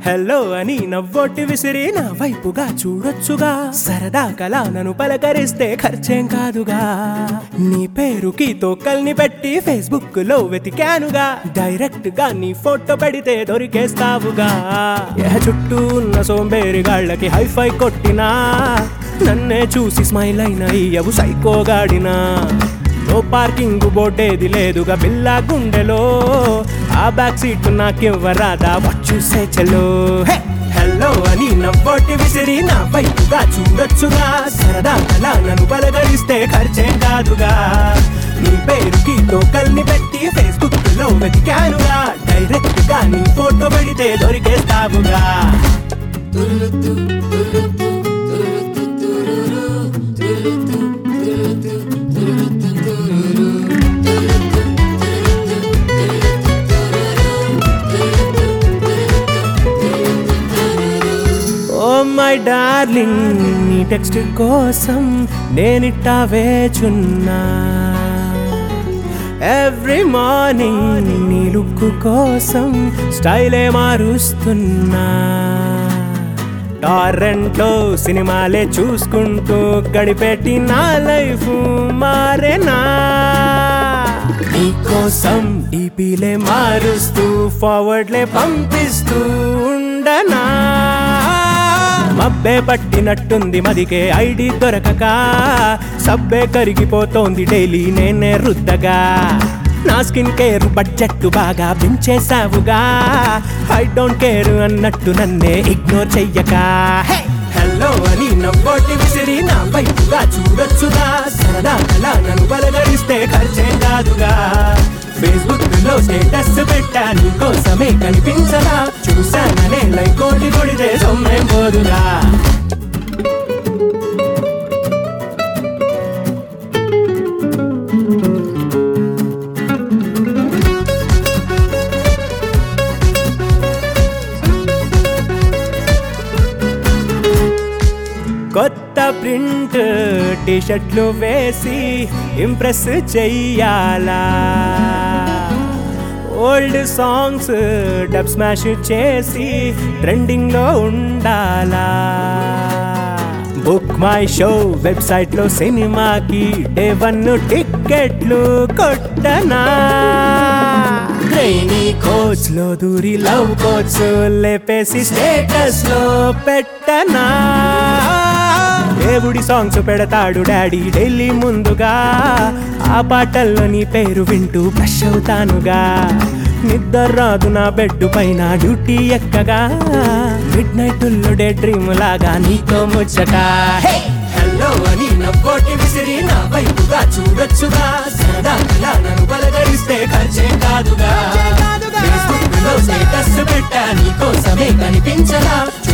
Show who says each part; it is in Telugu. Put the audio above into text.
Speaker 1: హలో అని నవ్వొట్టి విసిరి నా వైపుగా చూడొచ్చుగా సరదా కలా నన్ను పలకరిస్తే ఖర్చేం కాదుగా నీ పేరుకి తోకల్ని పెట్టి ఫేస్బుక్ లో వెతికానుగా డైరెక్ట్ గా నీ ఫోటో పెడితే దొరికేస్తావుగా ఏ చుట్టూ ఉన్న సోంబేరి గాళ్ళకి హైఫై కొట్టినా నన్నే చూసి స్మైల్ అయిన ఇయ్యవు సైకోగాడినా నో పార్కింగ్ బోర్డేది లేదుగా బిల్లా గుండెలో ఆ బ్యాక్ సీట్ నాకివ్వరాదా వచ్చూసే చలో హలో అని నవ్వొట్టి విసిరి నా వైపుగా చూడొచ్చుగా సరదా కలా నన్ను బలగరిస్తే ఖర్చేం కాదుగా నీ పేరుకి టోకల్ని పెట్టి ఫేస్బుక్ లో వెతికానుగా డైరెక్ట్ గా నీ ఫోటో పెడితే దొరికేస్తావుగా ఓ మై డార్లింగ్ నీ టెక్స్ట్ కోసం నేనిట్టా వేచున్నా ఎవ్రీ మార్నింగ్ నీ లుక్ కోసం స్టైలే మారుస్తున్నా టారెంట్లో సినిమాలే చూసుకుంటూ గడిపెట్టి నా లైఫ్ మారేనా నీకోసం డీపీలే మారుస్తూ ఫార్వర్డ్లే పంపిస్తూ ఉండనా మబ్బే పట్టినట్టుంది మదికే ఐడి దొరకక సబ్బే కరిగిపోతోంది డైలీ నేనే రుద్దగా నా స్కిన్ కేర్ బడ్జెట్ బాగా పెంచేసావుగా ఐ డోంట్ కేర్ అన్నట్టు నన్నే ఇగ్నోర్ చెయ్యక హలో అని నవ్వోటి విసిరి నా వైపుగా చూడొచ్చుగా సరదా కలా నన్ను బలగరిస్తే ఖర్చే కాదుగా ఫేస్బుక్ లో స్టేటస్ పెట్టా నీకోసమే కనిపించదా చూశాననే లైక్ కోటి కొడితే సొమ్మేం పోదుగా కొత్త ప్రింట్ టీషర్ట్లు వేసి ఇంప్రెస్ చెయ్యాలా ఓల్డ్ సాంగ్స్ డబ్ స్మాష్ చేసి ట్రెండింగ్ లో ఉండాలా బుక్ మై షో వెబ్సైట్ లో సినిమాకి డే వన్ టిక్కెట్లు కొట్టనా ట్రైనీ కోచ్ లో దూరి లవ్ కోచ్ లేపేసి స్టేటస్ లో పెట్టనా దేవుడి సాంగ్స్ పెడతాడు డాడీ ఢిల్లీ ముందుగా ఆ పాటల్లో నీ పేరు వింటూ బ్రష్ అవుతానుగా నిద్ర రాదు నా బెడ్ పైన డ్యూటీ ఎక్కగా మిడ్ నైట్ డే డ్రీమ్ లాగా నీతో ముచ్చట హలో అని నవ్వోటి విసిరి నా వైపుగా చూడొచ్చుగా సరదా కలా నన్ను బలగరిస్తే ఖర్చే కాదుగా ఫేస్బుక్ లో స్టేటస్ పెట్టా నీకోసమే కనిపించదా